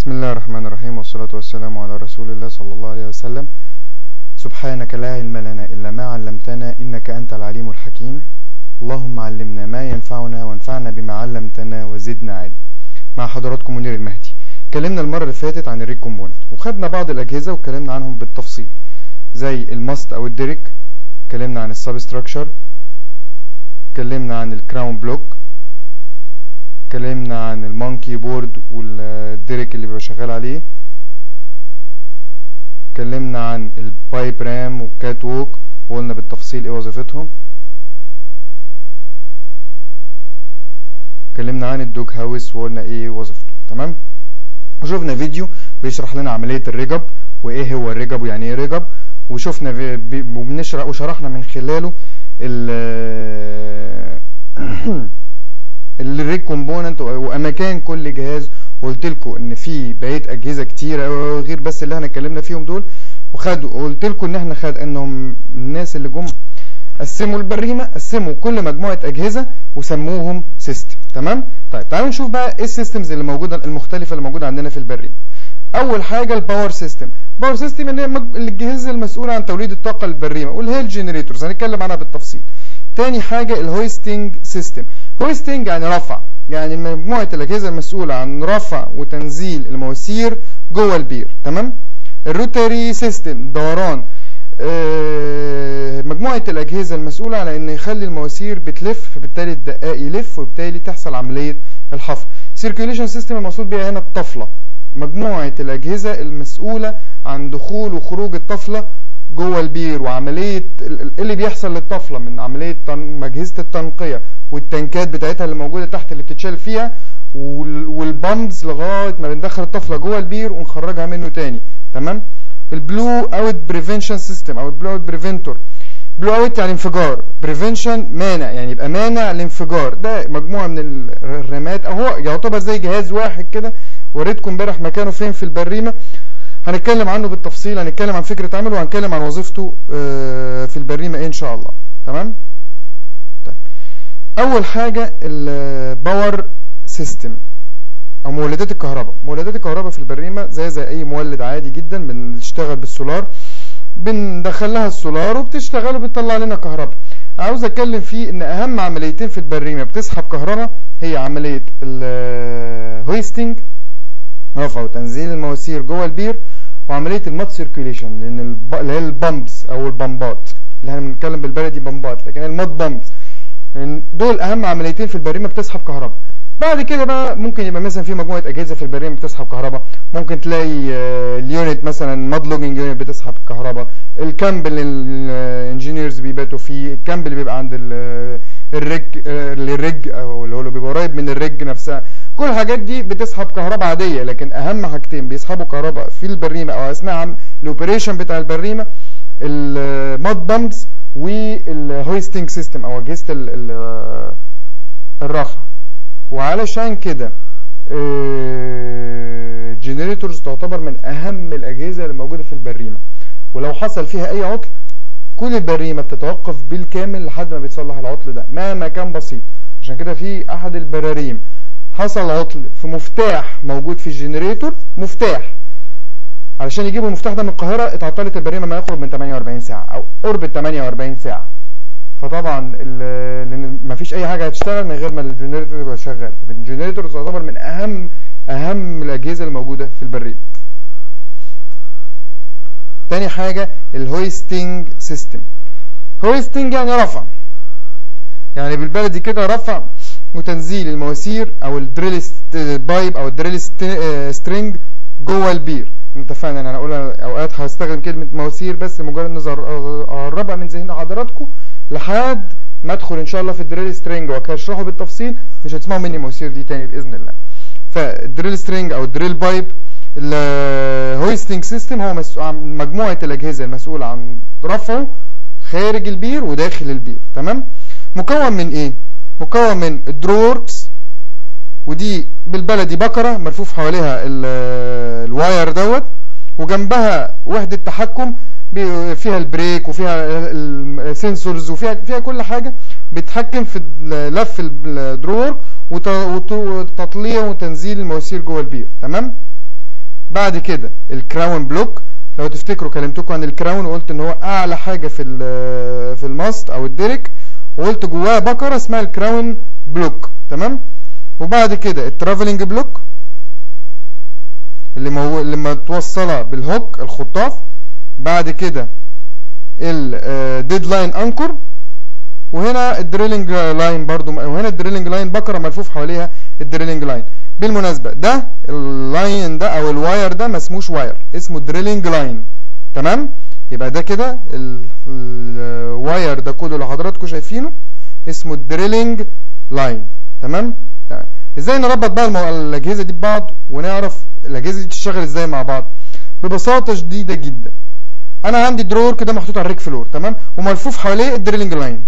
بسم الله الرحمن الرحيم والصلاة والسلام على رسول الله صلى الله عليه وسلم سبحانك لا علم لنا إلا ما علمتنا إنك أنت العليم الحكيم اللهم علمنا ما ينفعنا وانفعنا بما علمتنا وزدنا علم مع حضراتكم منير المهدي اتكلمنا المرة اللي فاتت عن الريك كومبوننت وخدنا بعض الأجهزة واتكلمنا عنهم بالتفصيل زي الماست أو الديريك اتكلمنا عن السبستراكشر اتكلمنا عن الكراون بلوك اتكلمنا عن المونكي بورد والديريك اللي بيبقى شغال عليه اتكلمنا عن البايب رام والكات ووك وقلنا بالتفصيل ايه وظيفتهم اتكلمنا عن الدوج هاوس وقلنا ايه وظيفته تمام وشفنا فيديو بيشرح لنا عملية الرجب وايه هو الرجب ويعني ايه رجب وشفنا في بي- وبنشرح وشرحنا من خلاله ال الريج كومبوننت واماكن كل جهاز وقلت لكم ان في بقيه اجهزه كتيره غير بس اللي احنا اتكلمنا فيهم دول وخدوا قلت لكم ان احنا خد انهم الناس اللي جم قسموا البريمه قسموا كل مجموعه اجهزه وسموهم سيستم تمام طيب تعالوا نشوف بقى ايه السيستمز اللي موجوده المختلفه اللي موجوده عندنا في البريمه اول حاجه الباور سيستم باور سيستم اللي هي مج- الجهاز المسؤول عن توليد الطاقه للبريمه واللي هي الجنريتورز هنتكلم عنها بالتفصيل تاني حاجه الهويستنج سيستم هويستنج يعني رفع يعني مجموعه الاجهزه المسؤوله عن رفع وتنزيل المواسير جوه البير تمام الروتاري سيستم دوران آه، مجموعه الاجهزه المسؤوله على ان يخلي المواسير بتلف فبالتالي الدقاق يلف وبالتالي تحصل عمليه الحفر سيركيوليشن سيستم المقصود بيها هنا الطفله مجموعه الاجهزه المسؤوله عن دخول وخروج الطفله جوه البير وعمليه ال- ال- اللي بيحصل للطفله من عمليه تن- اجهزه التنقيه والتنكات بتاعتها اللي موجوده تحت اللي بتتشال فيها وال- والبامبز لغايه ما بندخل الطفله جوه البير ونخرجها منه تاني تمام البلو اوت بريفنشن سيستم او البلو اوت بريفنتور بلو اوت يعني انفجار بريفنشن مانع يعني يبقى مانع الانفجار ده مجموعه من ال- الرمات او هو يعتبر زي جهاز واحد كده وريتكم امبارح مكانه فين في البريمه هنتكلم عنه بالتفصيل هنتكلم عن فكره عمله وهنتكلم عن وظيفته آه، في البريمه إيه ان شاء الله تمام طيب اول حاجه الباور سيستم او مولدات الكهرباء مولدات الكهرباء في البريمه زي زي اي مولد عادي جدا بنشتغل بالسولار بندخل لها السولار وبتشتغل وبتطلع لنا كهرباء عاوز اتكلم فيه ان اهم عمليتين في البريمه بتسحب كهرباء هي عمليه الهويستنج رفع وتنزيل المواسير جوه البير وعمليه المات سيركيوليشن لان الب... اللي هي البامبس او البمبات اللي احنا بنتكلم بالبلدي بمبات لكن المات بامبس دول اهم عمليتين في البريمه بتسحب كهرباء بعد كده بقى ممكن يبقى مثلا في مجموعه اجهزه في البريمه بتسحب كهرباء ممكن تلاقي آه، اليونت مثلا ماد لوجنج يونت بتسحب كهرباء الكامب اللي الانجينيرز بيباتوا فيه الكامب اللي بيبقى عند ال- الرج آه، اللي الرج او اللي هو اللي بيبقى قريب من الرج نفسها كل الحاجات دي بتسحب كهرباء عاديه لكن اهم حاجتين بيسحبوا كهرباء في البريمه او اثناء عم- الاوبريشن بتاع البريمه الماد بامبس والهويستنج سيستم او اجهزه ال- ال- الرفع وعلشان كده جنريتورز تعتبر من اهم الاجهزه اللي موجوده في البريمه ولو حصل فيها اي عطل كل البريمه بتتوقف بالكامل لحد ما بيتصلح العطل ده مهما كان بسيط عشان كده في احد البراريم حصل عطل في مفتاح موجود في الجنريتور مفتاح علشان يجيبوا المفتاح ده من القاهره اتعطلت البريمه ما يقرب من 48 ساعه او قرب ال 48 ساعه فطبعا ال- لان ما فيش اي حاجه هتشتغل من غير ما الجنريتور يبقى شغال فالجنريتور تعتبر من اهم اهم الاجهزه الموجوده في البريد تاني حاجه الهويستنج سيستم هويستنج يعني رفع يعني بالبلدي كده رفع وتنزيل المواسير او الدريل ست- بايب او الدريل ست- آه، سترينج جوه البير اتفقنا ان انا اقول اوقات هستخدم كلمه مواسير بس لمجرد نظر اقربها من ذهن حضراتكم لحد ما ادخل ان شاء الله في الدريل سترينج واشرحه بالتفصيل مش هتسمعوا مني مواسير دي تاني باذن الله فالدريل سترينج او الدريل بايب الهويستنج سيستم هو مسؤول عن مجموعه الاجهزه المسؤوله عن رفعه خارج البير وداخل البير تمام مكون من ايه مكون من الدرورز ودي بالبلدي بكره ملفوف حواليها ال- الواير دوت وجنبها وحده تحكم بي- فيها البريك وفيها السنسورز وفيها فيها كل حاجه بتحكم في لف الدرور وت- وت- وتطليع وتنزيل المواسير جوه البير تمام بعد كده الكراون بلوك لو تفتكروا كلمتكم عن الكراون وقلت ان هو اعلى حاجه في ال- في الماست او الديرك وقلت جواه بكره اسمها الكراون بلوك تمام وبعد كده الترافلنج بلوك اللي مو... اللي متوصله بالهوك الخطاف بعد كده الديد لاين انكر وهنا الدريلنج لاين برضو وهنا الدريلنج لاين بكره ملفوف حواليها الدريلنج لاين بالمناسبه ده اللاين ده او الواير ده ما اسموش واير اسمه دريلنج لاين تمام يبقى ده كده ال- الواير ده كله اللي حضراتكم شايفينه اسمه الدريلنج لاين تمام تمام ازاي نربط بقى المو... الاجهزه دي ببعض ونعرف الاجهزه دي تشتغل ازاي مع بعض ببساطه شديده جدا انا عندي درور كده محطوط على الريك فلور تمام وملفوف حواليه الدريلنج لاين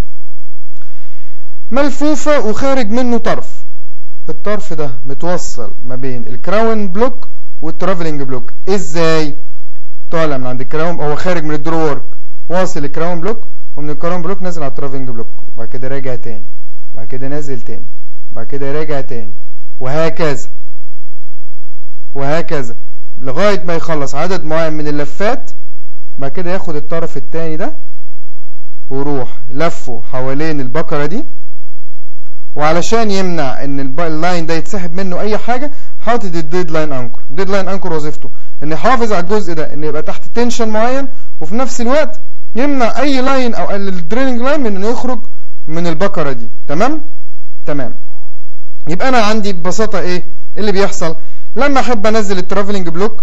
ملفوفه وخارج منه طرف الطرف ده متوصل ما بين الكراون بلوك والترافلنج بلوك ازاي طالع من عند الكراون هو خارج من الدرو ورك واصل الكراون بلوك ومن الكراون بلوك نازل على الترافلنج بلوك وبعد كده راجع تاني بعد كده نازل تاني بعد كده راجع تاني وهكذا وهكذا لغايه ما يخلص عدد معين من اللفات بعد كده ياخد الطرف التاني ده ويروح لفه حوالين البكره دي وعلشان يمنع ان الب- اللاين ده يتسحب منه اي حاجه حاطط الديد لاين انكر الديد لاين انكر وظيفته ان يحافظ على الجزء ده ان يبقى تحت تنشن معين وفي نفس الوقت يمنع اي لاين او الدريلنج لاين من انه يخرج من البكره دي تمام تمام يبقى انا عندي ببساطه ايه اللي بيحصل لما احب انزل الترافلنج بلوك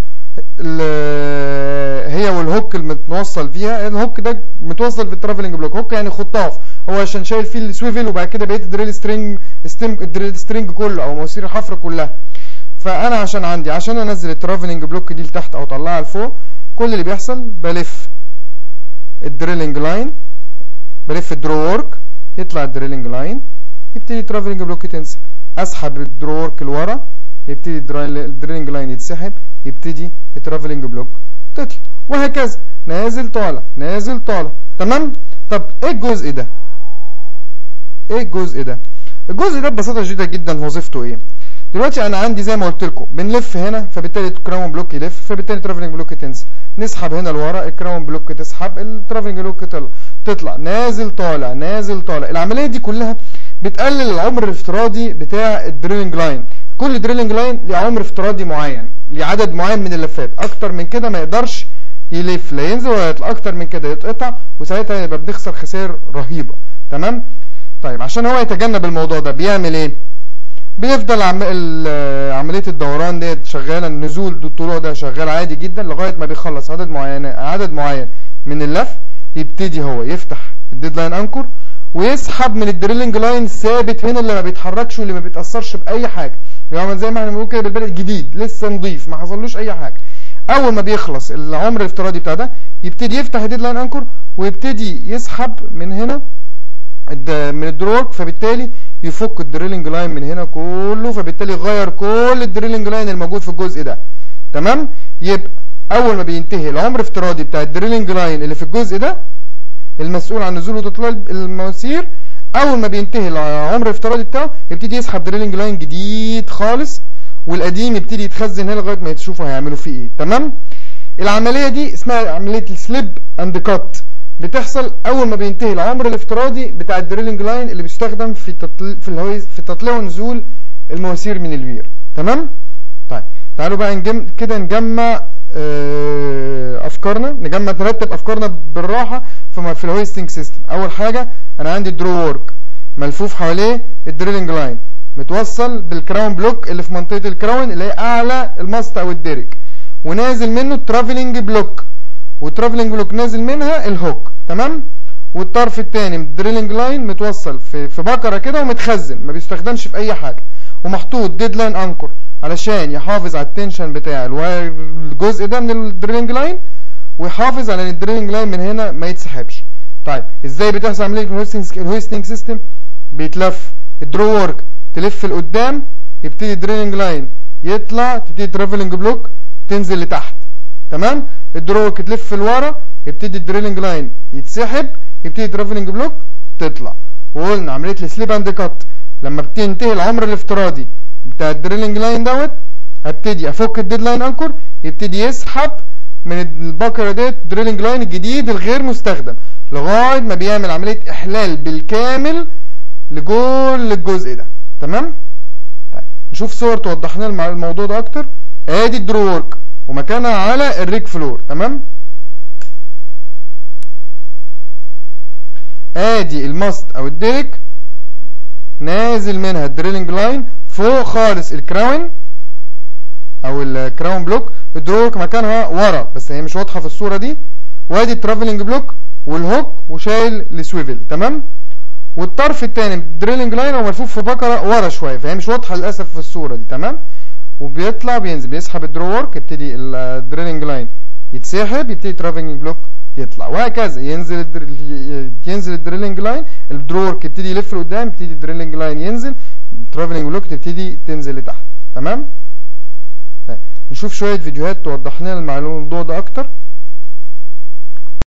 ال- هي والهوك المتوصل فيها الهوك ده متوصل في الترافلنج بلوك هوك يعني خطاف هو عشان شايل فيه السويفل وبعد كده بقيت الدريل سترينج ستيم الدريل سترينج كله او مواسير الحفر كلها فانا عشان عندي عشان انزل الترافلنج بلوك دي لتحت او اطلعها لفوق كل اللي بيحصل بلف الدريلنج لاين بلف الدرو ورك يطلع الدريلنج لاين يبتدي الترافلنج بلوك تنزل اسحب الدرو ورك لورا يبتدي الدرا- الدريلنج لاين يتسحب يبتدي الترافلنج بلوك تطلع وهكذا نازل طالع نازل طالع تمام طب ايه الجزء ده ايه الجزء ده الجزء ده ببساطه شديده جدا وظيفته ايه دلوقتي انا عندي زي ما قلت لكم بنلف هنا فبالتالي الكراون بلوك يلف فبالتالي الترافلنج بلوك تنزل نسحب هنا لورا الكراون بلوك تسحب الترافلنج بلوك تطلع تطلع نازل طالع نازل طالع العمليه دي كلها بتقلل العمر الافتراضي بتاع الدريلنج لاين كل دريلنج لاين ليه عمر افتراضي معين ليه عدد معين من اللفات اكتر من كده ما يقدرش يلف لا ينزل ولا يطلع اكتر من كده يتقطع وساعتها يبقى بنخسر خسائر رهيبه تمام طيب عشان هو يتجنب الموضوع ده بيعمل ايه بيفضل عم... ال- عمليه الدوران ديت شغاله النزول ده الطلوع ده شغال عادي جدا لغايه ما بيخلص عدد معين عدد معين من اللف يبتدي هو يفتح الديد لاين انكر ويسحب من الدريلنج لاين ثابت هنا اللي ما بيتحركش واللي ما بيتاثرش باي حاجه يعني زي ما احنا بنقول كده بالبلد جديد لسه نضيف ما حصلوش اي حاجه اول ما بيخلص العمر الافتراضي بتاع ده يبتدي يفتح الديد لاين انكر ويبتدي يسحب من هنا الد- من الدروك فبالتالي يفك الدريلنج لاين من هنا كله فبالتالي يغير كل الدريلنج لاين الموجود في الجزء ده تمام يبقى اول ما بينتهي العمر الافتراضي بتاع الدريلنج لاين اللي في الجزء ده المسؤول عن نزول وتطلع المواسير اول ما بينتهي العمر الافتراضي بتاعه يبتدي يسحب دريلنج لاين جديد خالص والقديم يبتدي يتخزن هنا لغايه ما تشوفوا هيعملوا فيه ايه تمام العمليه دي اسمها عمليه السليب اند كات بتحصل اول ما بينتهي العمر الافتراضي بتاع الدريلنج لاين اللي بيستخدم في تطل... في الهوي... في تطليع ونزول المواسير من البير تمام طيب تعالوا بقى نجم... كده نجمع آه، افكارنا نجمع نرتب افكارنا بالراحه في في الهويستنج سيستم اول حاجه انا عندي درو وورك ملفوف حواليه الدريلنج لاين متوصل بالكراون بلوك اللي في منطقه الكراون اللي هي اعلى الماست او الديرك ونازل منه الترافلنج بلوك والترافلنج بلوك نازل منها الهوك تمام والطرف الثاني من الدريلنج لاين متوصل في في بكره كده ومتخزن ما بيستخدمش في اي حاجه ومحطوط ديد لاين انكر علشان يحافظ على التنشن بتاع الواير الجزء ده من الدريلنج لاين ويحافظ على ان الدريلنج لاين من هنا ما يتسحبش طيب ازاي بتحصل عمليه الهويستنج الهويستنج سيستم بيتلف الدرو وورك تلف لقدام يبتدي الدريلنج لاين يطلع تبتدي ترافلنج بلوك تنزل لتحت تمام الدرو وورك تلف لورا يبتدي الدريلنج لاين يتسحب يبتدي ترافلنج بلوك تطلع وقلنا عمليه السليب اند كات لما بتنتهي العمر الافتراضي بتاع الدريلنج لاين دوت هبتدي افك الديدلاين انكر يبتدي يسحب من البكره ديت دريلنج لاين الجديد الغير مستخدم لغايه ما بيعمل عمليه احلال بالكامل لكل الجزء ده تمام طيب نشوف صور توضح لنا الموضوع ده اكتر ادي الدرو ورك ومكانها على الريك فلور تمام ادي الماست او الديك نازل منها الدريلنج لاين فوق خالص الكراون او الكراون بلوك الدرو مكانها ورا بس هي مش واضحه في الصوره دي وادي الترافلنج بلوك والهوك وشايل السويفل تمام والطرف الثاني الدريلنج لاين هو ملفوف في بكره ورا شويه فهي مش واضحه للاسف في الصوره دي تمام وبيطلع بينزل بيسحب الدرو ورك يبتدي الدريلنج لاين يتسحب يبتدي الترافلنج بلوك يطلع وهكذا ينزل الدر... ينزل الدريلنج لاين الدرو ورك يبتدي يلف لقدام يبتدي الدريلنج لاين ينزل الترافلنج بلوك تبتدي تنزل لتحت تمام طيب. نشوف شويه فيديوهات توضح لنا الموضوع ده اكتر